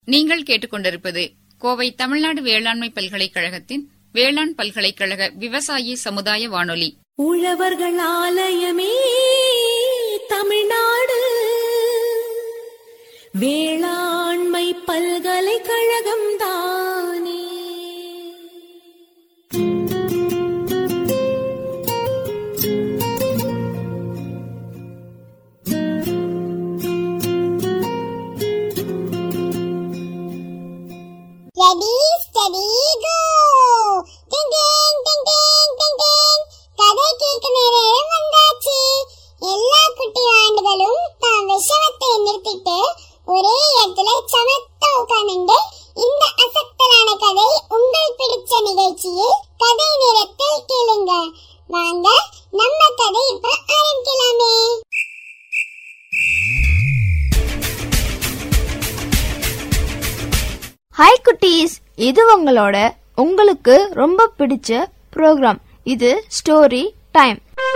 நீங்கள் கேட்டுக்கொண்டிருப்பது கோவை தமிழ்நாடு வேளாண்மை பல்கலைக்கழகத்தின் வேளாண் பல்கலைக்கழக விவசாயி சமுதாய வானொலி உழவர்கள் ஆலயமே தமிழ்நாடு வேளாண்மை பல்கலைக்கழகம் தானே Ready, steady, go! Ding ding, ding ding, ding ding. கதை கேட்க நேரம் வந்தாச்சு எல்லா குட்டி ஆண்டுகளும் தான் விஷமத்தை நிறுத்திட்டு ஒரே இடத்துல சமத்தா உட்கார்ந்துட்டு இந்த அசத்தலான கதை உங்கள் பிடிச்ச நிகழ்ச்சியில் கதை நேரத்தில் கேளுங்க வாங்க நம்ம கதை இப்ப ஆரம்பிக்கலாமே ஹாய் குட்டீஸ் இது உங்களோட உங்களுக்கு ரொம்ப பிடிச்ச ப்ரோக்ராம் இது ஸ்டோரி டைம்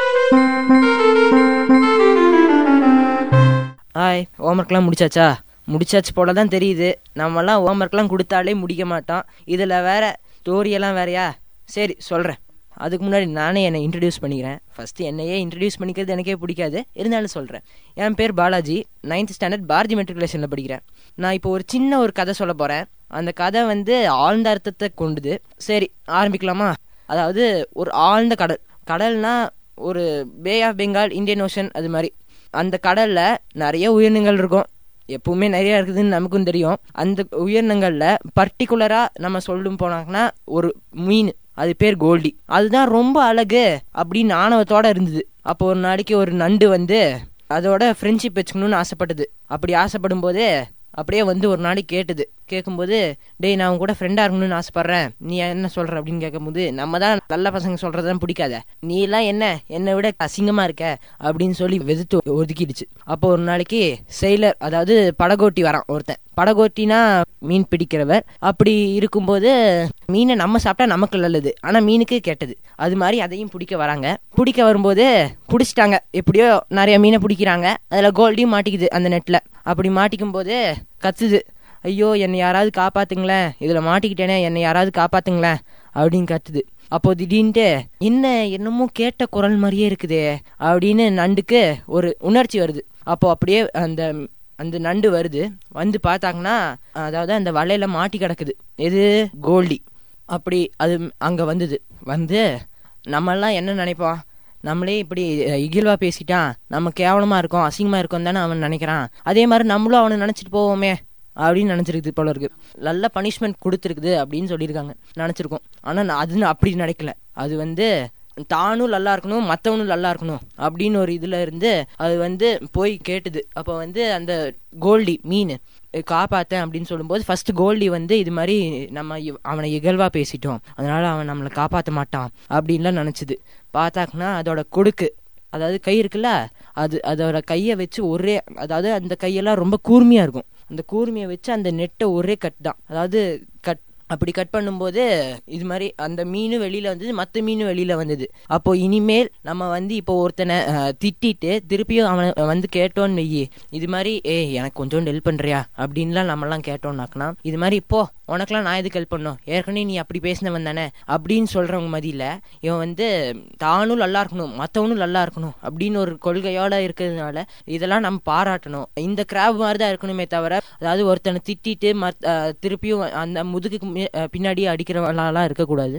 ஹாய் ஹோம்ஒர்க்லாம் முடிச்சாச்சா முடிச்சாச்சு போல தான் தெரியுது நம்மலாம் ஹோம்ஒர்க்லாம் கொடுத்தாலே முடிக்க மாட்டோம் இதில் வேற ஸ்டோரியெல்லாம் வேறயா சரி சொல்கிறேன் அதுக்கு முன்னாடி நானே என்னை இன்ட்ரடியூஸ் பண்ணிக்கிறேன் ஃபஸ்ட்டு என்னையே இன்ட்ரடியூஸ் பண்ணிக்கிறது எனக்கே பிடிக்காது இருந்தாலும் சொல்கிறேன் என் பேர் பாலாஜி நைன்த் ஸ்டாண்டர்ட் பாரதி மெட்ரிகுலேஷனில் படிக்கிறேன் நான் இப்போ ஒரு சின்ன ஒரு கதை சொல்ல போகிறேன் அந்த கதை வந்து ஆழ்ந்த அர்த்தத்தை கொண்டுது சரி ஆரம்பிக்கலாமா அதாவது ஒரு ஆழ்ந்த கடல் கடல்னா ஒரு Bay of Bengal Indian Ocean அது மாதிரி அந்த கடல்ல நிறைய உயிரினங்கள் இருக்கும் எப்பவுமே நிறைய இருக்குதுன்னு நமக்கும் தெரியும் அந்த உயிரினங்கள்ல பர்டிகுலரா நம்ம சொல்லும் போனாங்கன்னா ஒரு மீன் அது பேர் கோல்டி அதுதான் ரொம்ப அழகு அப்படின்னு ஆணவத்தோட இருந்தது அப்போ ஒரு நாளைக்கு ஒரு நண்டு வந்து அதோட ஃப்ரெண்ட்ஷிப் வச்சுக்கணும்னு ஆசைப்பட்டது அப்படி ஆசைப்படும் போது அப்படியே வந்து ஒரு நாளைக்கு கேட்டுது கேட்கும்போது டேய் நான் உன் கூட ஃப்ரெண்டாக இருக்கணும்னு ஆசைப்பட்றேன் நீ என்ன சொல்கிற அப்படின்னு கேட்கும்போது நம்ம தான் நல்ல பசங்க சொல்கிறதான் பிடிக்காத நீ எல்லாம் என்ன என்னை விட அசிங்கமாக இருக்க அப்படின்னு சொல்லி வெதுத்து ஒதுக்கிடுச்சு அப்போ ஒரு நாளைக்கு செயலர் அதாவது படகோட்டி வரான் ஒருத்தன் படகோட்டினா மீன் பிடிக்கிறவர் அப்படி இருக்கும்போது மீனை நம்ம சாப்பிட்டா நமக்கு நல்லது ஆனால் மீனுக்கு கெட்டது அது மாதிரி அதையும் பிடிக்க வராங்க பிடிக்க வரும்போது பிடிச்சிட்டாங்க எப்படியோ நிறைய மீனை பிடிக்கிறாங்க அதில் கோல்டையும் மாட்டிக்குது அந்த நெட்டில் அப்படி மாட்டிக்கும் போது கத்துது ஐயோ என்னை யாராவது காப்பாத்துங்களேன் இதில் மாட்டிக்கிட்டேனே என்னை யாராவது காப்பாத்துங்களேன் அப்படின்னு கத்துது அப்போ திடீர்னுட்டு என்ன என்னமோ கேட்ட குரல் மாதிரியே இருக்குதே அப்படின்னு நண்டுக்கு ஒரு உணர்ச்சி வருது அப்போ அப்படியே அந்த அந்த நண்டு வருது வந்து பார்த்தாங்கன்னா அதாவது அந்த வலையில மாட்டி கிடக்குது எது கோல்டி அப்படி அது அங்கே வந்தது வந்து நம்மெல்லாம் என்ன நினைப்போம் நம்மளே இப்படி அஹ், இகில்வா பேசிட்டான் நம்ம கேவலமா இருக்கோம் அசிங்கமா இருக்கோம் தானே அவன் நினைக்கிறான் அதே மாதிரி நம்மளும் அவனை நினைச்சிட்டு போவோமே அப்படின்னு நினைச்சிருக்குது போல இருக்கு நல்ல பனிஷ்மெண்ட் கொடுத்துருக்குது அப்படின்னு சொல்லியிருக்காங்க நினைச்சிருக்கோம் ஆனா நான் அது அப்படி நினைக்கல அது வந்து தானும் நல்லா இருக்கணும் மற்றவனும் நல்லா இருக்கணும் அப்படின்னு ஒரு இதுல இருந்து அது வந்து போய் கேட்டுது அப்போ வந்து அந்த கோல்டி மீன் காப்பாத்தேன் அப்படின்னு சொல்லும்போது ஃபர்ஸ்ட் கோல்டி வந்து இது மாதிரி நம்ம இவ்- அவனை இகழ்வா பேசிட்டோம் அதனால அவன் நம்மளை காப்பாற்ற மாட்டான் அப்படின்லாம் நினைச்சுது பார்த்தாக்குன்னா அதோட கொடுக்கு அதாவது கை இருக்குல்ல அது அதோட கையை வச்சு ஒரே அதாவது அந்த கையெல்லாம் ரொம்ப கூர்மையா இருக்கும் அந்த கூர்மையை வச்சு அந்த நெட்டை ஒரே கட் தான் அதாவது கட் அப்படி கட் பண்ணும்போது இது மாதிரி அந்த மீன் வெளியில வந்தது மற்ற மீன் வெளியில வந்தது அப்போ இனிமேல் நம்ம வந்து இப்போ ஒருத்தனை அஹ், திட்டிட்டு திருப்பியும் அவனை வந்து கேட்டோன்னு வெயி இது மாதிரி ஏய் எனக்கு கொஞ்சோண்டு ஹெல்ப் பண்றியா அப்படின்லாம் நம்மலாம் கேட்டோம்னாக்கனா இது மாதிரி இப்போ உனக்கெல்லாம் நான் எதுக்கு ஹெல்ப் பண்ணும் ஏற்கனவே நீ அப்படி பேசினவன் தானே அப்படின்னு சொல்றவங்க மதியில இவன் வந்து தானும் நல்லா இருக்கணும் மற்றவனும் நல்லா இருக்கணும் அப்படின்னு ஒரு கொள்கையோட இருக்கிறதுனால இதெல்லாம் நம்ம பாராட்டணும் இந்த கிராப் மாதிரி தான் இருக்கணுமே தவிர அதாவது ஒருத்தனை திட்டிட்டு மத் அஹ் திருப்பியும் அந்த முதுகுக்கு மி- அஹ் பின்னாடி அடிக்கிறவங்களாம் இருக்கக்கூடாது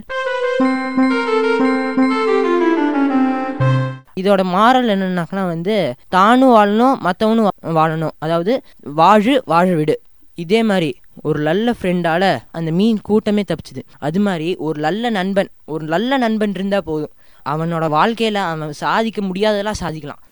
இதோட மாறல் என்னன்னாக்கனா வந்து தானும் வாழணும் மற்றவனும் வாழணும் அதாவது வாழு வாழ விடு இதே மாதிரி ஒரு நல்ல ஃப்ரெண்டால அந்த மீன் கூட்டமே தப்பிச்சுது அது மாதிரி ஒரு நல்ல நண்பன் ஒரு நல்ல நண்பன் இருந்தா போதும் அவனோட வாழ்க்கையில அவன் சாதிக்க முடியாததெல்லாம் சாதிக்கலாம்